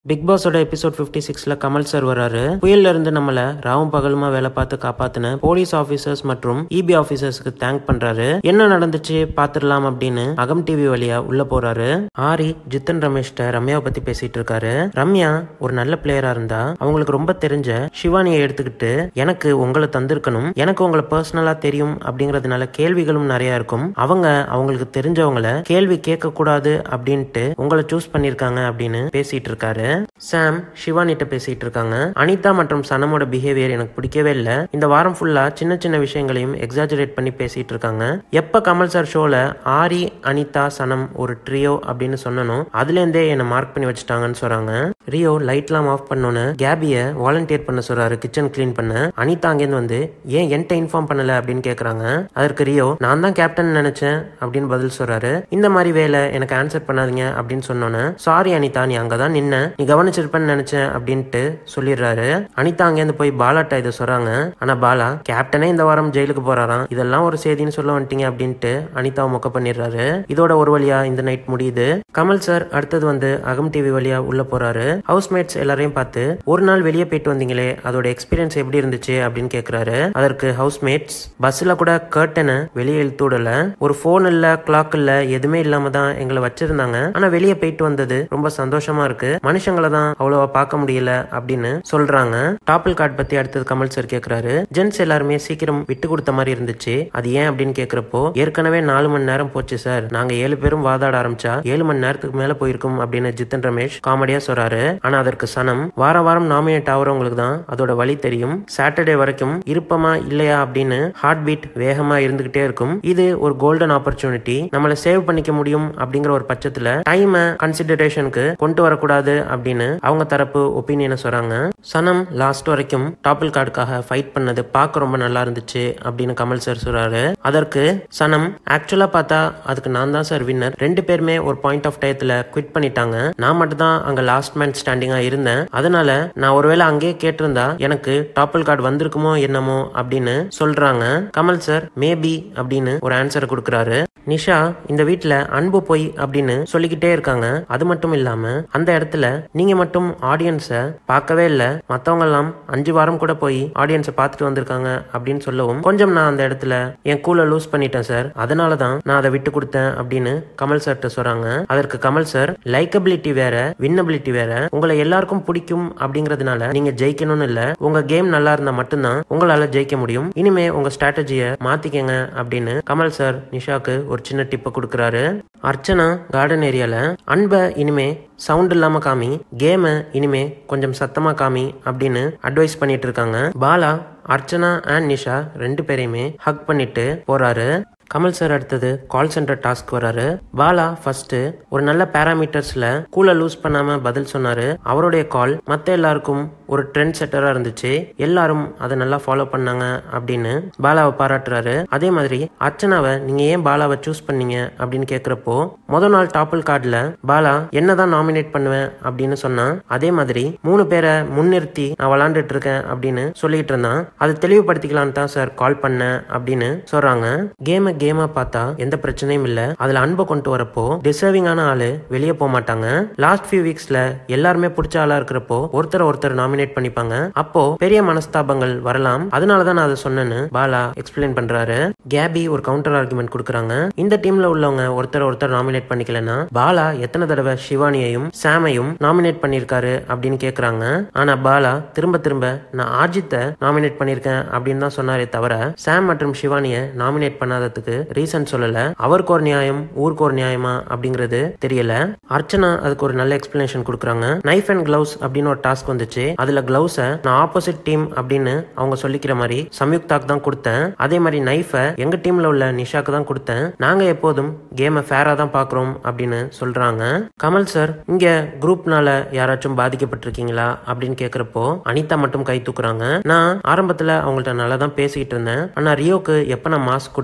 big பாஸோட episode 56 சிக்ஸ்ல Kamal sir வராரு புயல்ல இருந்து நம்மள ராவும் பகலுமா வேலை பார்த்து காப்பாத்தின போலீஸ் ஆபீசர்ஸ் மற்றும் இபி ஆபீசர்ஸ்க்கு தேங்க் பண்றாரு என்ன நடந்துச்சு பாத்துடலாம் அப்படின்னு அகம் டிவி வழியா உள்ள போறாரு ஆரி ஜித்தன் ரமேஷ்ட ரம்யாவை பத்தி பேசிட்டு இருக்காரு ரம்யா ஒரு நல்ல பிளேயரா இருந்தா அவங்களுக்கு ரொம்ப தெரிஞ்ச சிவானியை எடுத்துக்கிட்டு எனக்கு உங்களை தந்திருக்கணும் எனக்கு உங்களை பர்சனலா தெரியும் அப்படிங்கறதுனால கேள்விகளும் நிறைய இருக்கும் அவங்க அவங்களுக்கு தெரிஞ்சவங்கள கேள்வி கேட்க கூடாது அப்படின்ட்டு உங்களை சூஸ் பண்ணிருக்காங்க அப்படின்னு பேசிட்டு இருக்காரு சாம் சிவானிட்ட பேசிட்டு இருக்காங்க அனிதா மற்றும் சனமோட பிஹேவியர் எனக்கு பிடிக்கவே இல்லை இந்த வாரம் ஃபுல்லா சின்ன சின்ன விஷயங்களையும் எக்ஸாஜரேட் பண்ணி பேசிட்டு இருக்காங்க எப்ப கமல் சார் ஷோல ஆரி அனிதா சனம் ஒரு ட்ரியோ அப்படின்னு சொன்னனும் அதுல இருந்தே என்ன மார்க் பண்ணி வச்சுட்டாங்கன்னு சொல்றாங்க ரியோ லைட்லாம் ஆஃப் பண்ணோன்னு கேபிய வாலண்டியர் பண்ண சொல்றாரு கிச்சன் க்ளீன் பண்ண அனிதா அங்கேருந்து வந்து ஏன் என்கிட்ட இன்ஃபார்ம் பண்ணல அப்படின்னு கேக்குறாங்க அதற்கு ரியோ நான் தான் கேப்டன் நினைச்சேன் அப்படின்னு பதில் சொல்றாரு இந்த மாதிரி வேலை எனக்கு ஆன்சர் பண்ணாதீங்க அப்படின்னு சொன்னோன்னே சாரி அனிதா நீ அங்கதான் நின்ன நீ கவனிச்சிருப்பேன்னு நினைச்சேன் அப்படின்ட்டு சொல்லிடுறாரு அனிதா அங்கேருந்து போய் பாலாட்ட இதை சொல்றாங்க ஆனா பாலா கேப்டனே இந்த வாரம் ஜெயிலுக்கு போறாராம் இதெல்லாம் ஒரு செய்தின்னு சொல்ல வந்துட்டீங்க அப்படின்ட்டு அனிதாவை மொக்க பண்ணிடுறாரு இதோட ஒரு வழியா இந்த நைட் முடியுது கமல் சார் அடுத்தது வந்து அகம் டிவி வழியா உள்ள போறாரு ஹவுஸ்மேட்ஸ் எல்லாரையும் பார்த்து ஒரு நாள் வெளியே போயிட்டு வந்தீங்களே அதோட எக்ஸ்பீரியன்ஸ் எப்படி இருந்துச்சு அப்படின்னு கேக்குறாரு அதற்கு ஹவுஸ்மேட்ஸ் பஸ்ல கூட கர்ட்டனை வெளியே இழுத்து விடல ஒரு போன் இல்ல கிளாக் இல்ல எதுவுமே இல்லாம தான் எங்களை வச்சிருந்தாங்க ஆனா வெளியே போயிட்டு வந்தது ரொம்ப சந்தோஷமா இருக்கு மனுஷங்களை தான் அவ்வளவா பார்க்க முடியல அப்படின்னு சொல்றாங்க டாப்பிள் கார்டு பத்தி அடுத்தது கமல் சார் கேக்குறாரு ஜென்ஸ் எல்லாருமே சீக்கிரம் விட்டு கொடுத்த மாதிரி இருந்துச்சு அது ஏன் அப்படின்னு கேக்குறப்போ ஏற்கனவே நாலு மணி நேரம் போச்சு சார் நாங்க ஏழு பேரும் வாதாட ஆரம்பிச்சா ஏழு மணி நேரத்துக்கு மேல போயிருக்கும் அப்படின்னு ஜித்தன் ரமேஷ் காமெடியா சொல்றாரு ஆனா அதற்கு சனம் வார வாரம் நாமினேட் ஆகுறவங்களுக்கு தான் அதோட வழி தெரியும் சாட்டர்டே வரைக்கும் இருப்பமா இல்லையா அப்படின்னு ஹார்ட் பீட் வேகமா இருந்துகிட்டே இருக்கும் இது ஒரு கோல்டன் ஆப்பர்ச்சுனிட்டி நம்மளை சேவ் பண்ணிக்க முடியும் அப்படிங்கிற ஒரு பட்சத்துல டைமை கன்சிடரேஷனுக்கு கொண்டு வரக்கூடாது அப்படின்னு அவங்க தரப்பு ஒப்பீனியனை சொல்றாங்க சனம் லாஸ்ட் வரைக்கும் டாப்பிள் கார்டுக்காக ஃபைட் பண்ணது பார்க்க ரொம்ப நல்லா இருந்துச்சு அப்படின்னு கமல் சார் சொல்றாரு அதற்கு சனம் ஆக்சுவலா பார்த்தா அதுக்கு நான் தான் சார் வின்னர் ரெண்டு பேருமே ஒரு பாயிண்ட் ஆஃப் டயத்துல குவிட் பண்ணிட்டாங்க நான் மட்டும் தான் அங்க லாஸ்ட் மேன் ஸ்டாண்டிங்கா இருந்தேன் அதனால நான் ஒருவேளை அங்கேயே கேட்டிருந்தா எனக்கு டாப்பிள் கார்டு வந்திருக்குமோ என்னமோ அப்படின்னு சொல்றாங்க கமல் சார் மேபி அப்படின்னு ஒரு ஆன்சர் கொடுக்குறாரு நிஷா இந்த வீட்ல அன்பு பொய் அப்படின்னு சொல்லிக்கிட்டே இருக்காங்க அது மட்டும் இல்லாம அந்த இடத்துல நீங்க மட்டும் ஆடியன்ஸ பார்க்கவே இல்ல மத்தவங்க எல்லாம் அஞ்சு வாரம் கூட போய் ஆடியன்ஸை பார்த்துட்டு வந்திருக்காங்க அப்படின்னு சொல்லவும் கொஞ்சம் நான் அந்த இடத்துல என் கூல லூஸ் பண்ணிட்டேன் சார் அதனால தான் நான் அதை விட்டு கொடுத்தேன் அப்படின்னு கமல் சார்ட்ட சொல்றாங்க அதற்கு கமல் சார் லைக்கபிலிட்டி வேற வின்னபிலிட்டி வேற உங்களை எல்லாருக்கும் பிடிக்கும் அப்படிங்கறதுனால நீங்க ஜெயிக்கணும்னு இல்ல உங்க கேம் நல்லா இருந்தா மட்டும்தான் உங்களால ஜெயிக்க முடியும் இனிமே உங்க ஸ்ட்ராட்டஜியை மாத்திக்கங்க அப்படின்னு கமல் சார் நிஷாக்கு ஒரு சின்ன டிப்பை கொடுக்குறாரு அர்ச்சனா கார்டன் ஏரியால அன்பை இனிமே சவுண்ட் இல்லாம காமி கேமை இனிமே கொஞ்சம் சத்தமா காமி அப்படின்னு அட்வைஸ் பண்ணிட்டு இருக்காங்க பாலா அர்ச்சனா அண்ட் நிஷா ரெண்டு பேரையுமே ஹக் பண்ணிட்டு போறாரு கமல் சார் அடுத்தது கால் சென்டர் டாஸ்க் வராரு பாலா ஃபர்ஸ்ட் ஒரு நல்ல பேராமீட்டர்ஸ்ல கூல லூஸ் பண்ணாம பதில் சொன்னாரு அவருடைய கால் மத்த எல்லாருக்கும் ஒரு ட்ரெண்ட் செட்டரா இருந்துச்சு எல்லாரும் அதை நல்லா ஃபாலோ பண்ணாங்க அப்படின்னு பாலாவை பாராட்டுறாரு அதே மாதிரி அர்ச்சனாவை நீங்க ஏன் பாலாவை சூஸ் பண்ணீங்க அப்படின்னு கேக்குறப்போ முத நாள் டாப்பிள் கார்டுல பாலா என்னதான் நாமினேட் பண்ணுவேன் அப்படின்னு சொன்னா அதே மாதிரி மூணு பேரை முன்னிறுத்தி நான் விளாண்டுட்டு இருக்கேன் அப்படின்னு சொல்லிட்டு இருந்தான் அதை தெளிவுபடுத்திக்கலான்னு தான் சார் கால் பண்ணேன் அப்படின்னு சொல்றாங்க கேமை கேமா பார்த்தா எந்த பிரச்சனையும் இல்ல அதுல அன்பை கொண்டு வரப்போ டிசர்விங்கான ஆளு வெளியே போக மாட்டாங்க லாஸ்ட் ஃபியூ வீக்ஸ்ல எல்லாருமே பிடிச்ச ஆளா இருக்கிறப்போ ஒருத்தர் ஒருத்தர் நாமினேட் பண்ணிப்பாங்க அப்போ பெரிய மனஸ்தாபங்கள் வரலாம் அதனாலதான் நான் அதை சொன்னேன்னு பாலா எக்ஸ்பிளைன் பண்றாரு கேபி ஒரு கவுண்டர் ஆர்குமெண்ட் கொடுக்குறாங்க இந்த டீம்ல உள்ளவங்க ஒருத்தர் ஒருத்தர் நாமினேட் பண்ணிக்கலன்னா பாலா எத்தனை தடவை சிவானியையும் சாமையும் நாமினேட் பண்ணிருக்காரு அப்படின்னு கேக்குறாங்க ஆனா பாலா திரும்ப திரும்ப நான் ஆஜித்தை நாமினேட் பண்ணிருக்கேன் அப்படின்னு தான் சொன்னாரே தவிர சாம் மற்றும் சிவானிய நாமினேட் பண்ணாததுக்கு ரீசன் சொல்லல அவருக்கு ஒரு நியாயம் ஊருக்கு ஒரு நியாயமா அப்படிங்கிறது தெரியல அர்ச்சனா அதுக்கு ஒரு நல்ல எக்ஸ்பிளனேஷன் கொடுக்குறாங்க நைஃப் அண்ட் கிளவுஸ் அப்படின்னு ஒரு டாஸ்க் வந்துச்சு அதுல கிளவுஸை நான் ஆப்போசிட் டீம் அப்படின்னு அவங்க சொல்லிக்கிற மாதிரி சம்யுக்தாக்கு தான் கொடுத்தேன் அதே மாதிரி நைஃபை எங்க டீம்ல உள்ள நிஷாக்கு தான் கொடுத்தேன் நாங்க எப்போதும் கேமை ஃபேரா தான் பாக்குறோம் அப்படின்னு சொல்றாங்க கமல் சார் இங்க குரூப்னால யாராச்சும் பாதிக்கப்பட்டிருக்கீங்களா அப்படின்னு கேக்குறப்போ அனிதா மட்டும் கை தூக்குறாங்க நான் ஆரம்பத்துல அவங்கள்ட்ட நல்லா தான் பேசிக்கிட்டு இருந்தேன் ஆனா ரியோக்கு எப்ப நான் மாஸ்க் கொடுத்தனோ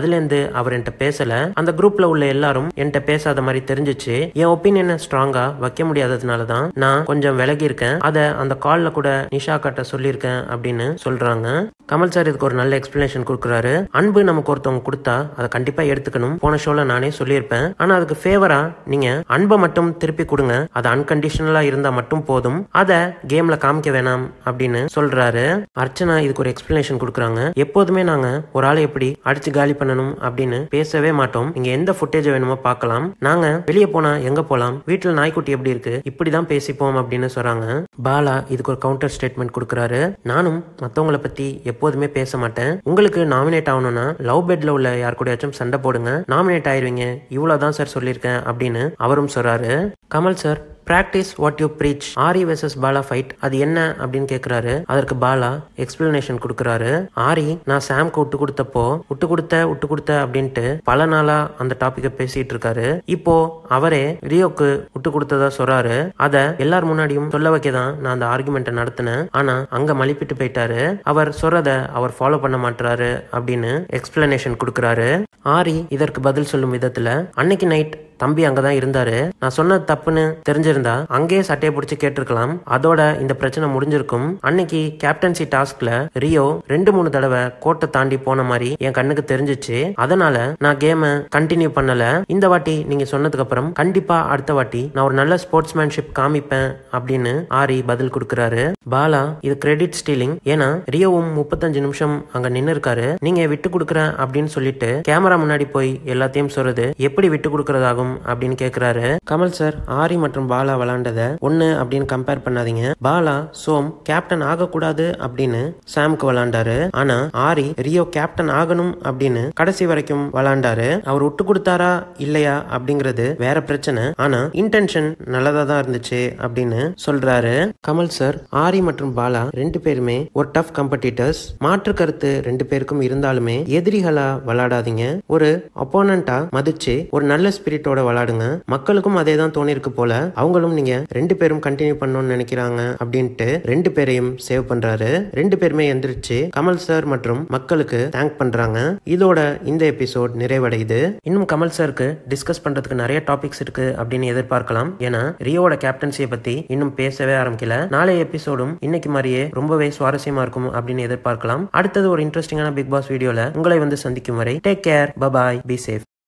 அதுல இருந்து அவர் என்கிட்ட பேசல அந்த குரூப்ல உள்ள எல்லாரும் என்கிட்ட பேசாத மாதிரி தெரிஞ்சிச்சு என் ஒப்பீனியனை ஸ்ட்ராங்கா வைக்க முடியாததுனால தான் நான் கொஞ்சம் விலகி இருக்கேன் அதை அந்த கால்ல கூட நிஷா கிட்ட சொல்லியிருக்கேன் அப்படின்னு சொல்றாங்க கமல் சார் இதுக்கு ஒரு நல்ல எக்ஸ்பிளனேஷன் கொடுக்குறாரு அன்பு நமக்கு ஒருத்தவங்க கொடுத்தா அதை கண்டிப்பா எடுத்துக்கணும் போன ஷோல நானே சொல்லியிருப்பேன் ஆனா அதுக்கு ஃபேவரா நீங்க அன்பை மட்டும் திருப்பி கொடுங்க அது அன்கண்டிஷனலா இருந்தா மட்டும் போதும் அதை கேம்ல காமிக்க வேணாம் அப்படின்னு சொல்றாரு அர்ச்சனா இதுக்கு ஒரு எக்ஸ்பிளனேஷன் கொடுக்குறாங்க எப்போதுமே நாங்க ஒரு ஆளை எப்படி அடிச்சு காலி பண்ணணும் அப்படின்னு பேசவே மாட்டோம் நீங்க எந்த ஃபுட்டேஜ் வேணுமோ பார்க்கலாம் நாங்க வெளியே போனா எங்க போலாம் வீட்டுல நாய்க்குட்டி எப்படி இருக்கு இப்படிதான் பேசிப்போம் அப்படின்னு சொல்றாங்க பாலா இதுக்கு ஒரு கவுண்டர் ஸ்டேட்மெண்ட் கொடுக்குறாரு நானும் மத்தவங்கள பத்தி எப்போதுமே பேச மாட்டேன் உங்களுக்கு நாமினேட் ஆகணும்னா லவ் பெட்ல உள்ள யார் கூடயாச்சும் சண்டை போடுங்க நாமினேட் ஆயிருவீங்க இவ்வளவுதான் சார் சொல்லியிருக்கேன் அப்படின்னு அவரும் சொல்றாரு Kamal sir practice what you preach Aari versus Bala fight அது என்ன அப்படின்னு கேக்குறாரு அதற்கு பாலா எக்ஸ்பிளனேஷன் கொடுக்குறாரு ஆரி நான் சாம்க்கு விட்டு கொடுத்தப்போ விட்டு கொடுத்த விட்டு கொடுத்த அப்படின்ட்டு பல நாளா அந்த டாபிக்கை பேசிட்டு இருக்காரு இப்போ அவரே ரியோக்கு விட்டு கொடுத்ததா சொல்றாரு அத எல்லார் முன்னாடியும் சொல்ல வைக்க தான் நான் அந்த ஆர்குமெண்ட்டை நடத்தினேன் ஆனா அங்க மலிப்பிட்டு போயிட்டாரு அவர் சொல்றத அவர் ஃபாலோ பண்ண மாட்டாரு அப்படின்னு எக்ஸ்பிளனேஷன் கொடுக்குறாரு ஆரி இதற்கு பதில் சொல்லும் விதத்துல அன்னைக்கு நைட் தம்பி அங்கதான் இருந்தாரு நான் சொன்னது தப்புன்னு தெரிஞ்சிருந்தா அங்கேயே சட்டையை பிடிச்சி கேட்டிருக்கலாம் அதோட இந்த பிரச்சனை முடிஞ்சிருக்கும் அன்னைக்கு கேப்டன்சி டாஸ்க்ல ரியோ ரெண்டு மூணு தடவை கோட்டை தாண்டி போன மாதிரி என் கண்ணுக்கு தெரிஞ்சிச்சு அதனால நான் கேம கண்டினியூ பண்ணல இந்த வாட்டி நீங்க சொன்னதுக்கு அப்புறம் கண்டிப்பா அடுத்த வாட்டி நான் ஒரு நல்ல ஸ்போர்ட்ஸ்மேன்ஷிப் காமிப்பேன் அப்படின்னு ஆரி பதில் கொடுக்கறாரு பாலா இது கிரெடிட் ஸ்டீலிங் ஏன்னா ரியோவும் முப்பத்தஞ்சு நிமிஷம் அங்க நின்னு இருக்காரு நீங்க விட்டு கொடுக்குறேன் அப்படின்னு சொல்லிட்டு கேமரா முன்னாடி போய் எல்லாத்தையும் சொல்றது எப்படி விட்டு கொடுக்கறதாகும் அப்படின்னு கேக்குறாரு கமல் சார் ஆரி மற்றும் பாலா விளாண்டத ஒன்னு அப்படின்னு கம்பேர் பண்ணாதீங்க பாலா சோம் கேப்டன் ஆகக்கூடாது அப்படின்னு சாம்க்கு விளாண்டாரு ஆனா ஆரி ரியோ கேப்டன் ஆகணும் அப்படின்னு கடைசி வரைக்கும் விளாண்டாரு அவர் விட்டு கொடுத்தாரா இல்லையா அப்படிங்கிறது வேற பிரச்சனை ஆனா இன்டென்ஷன் நல்லதா தான் இருந்துச்சு அப்படின்னு சொல்றாரு கமல் சார் ஆரி மற்றும் பாலா ரெண்டு பேருமே ஒரு டஃப் கம்படிட்டர்ஸ் மாற்று கருத்து ரெண்டு பேருக்கும் இருந்தாலுமே எதிரிகளா விளையாடாதீங்க ஒரு அப்போனண்டா மதிச்சு ஒரு நல்ல ஸ்பிரிட்டோட விளையாடுங்க மக்களுக்கும் அதே தான் தோணிருக்கு போல அவங்களும் நீங்க ரெண்டு பேரும் கண்டினியூ பண்ணணும்னு நினைக்கிறாங்க அப்படின்ட்டு ரெண்டு பேரையும் சேவ் பண்றாரு ரெண்டு பேருமே எந்திரிச்சு கமல் சார் மற்றும் மக்களுக்கு தேங்க் பண்றாங்க இதோட இந்த எபிசோட் நிறைவடையுது இன்னும் கமல் சாருக்கு டிஸ்கஸ் பண்றதுக்கு நிறைய டாபிக்ஸ் இருக்கு அப்படின்னு எதிர்பார்க்கலாம் ஏன்னா ரியோட கேப்டன்சியை பத்தி இன்னும் பேசவே ஆரம்பிக்கல நாளைய எபிசோடும் இன்னைக்கு மாதிரியே ரொம்பவே சுவாரஸ்யமா இருக்கும் அப்படின்னு எதிர்பார்க்கலாம் அடுத்தது ஒரு இன்ட்ரெஸ்டிங்கான பிக் பாஸ் வீடியோல உங்களை வந்து சந்திக்கும் வரை take care bye bye be safe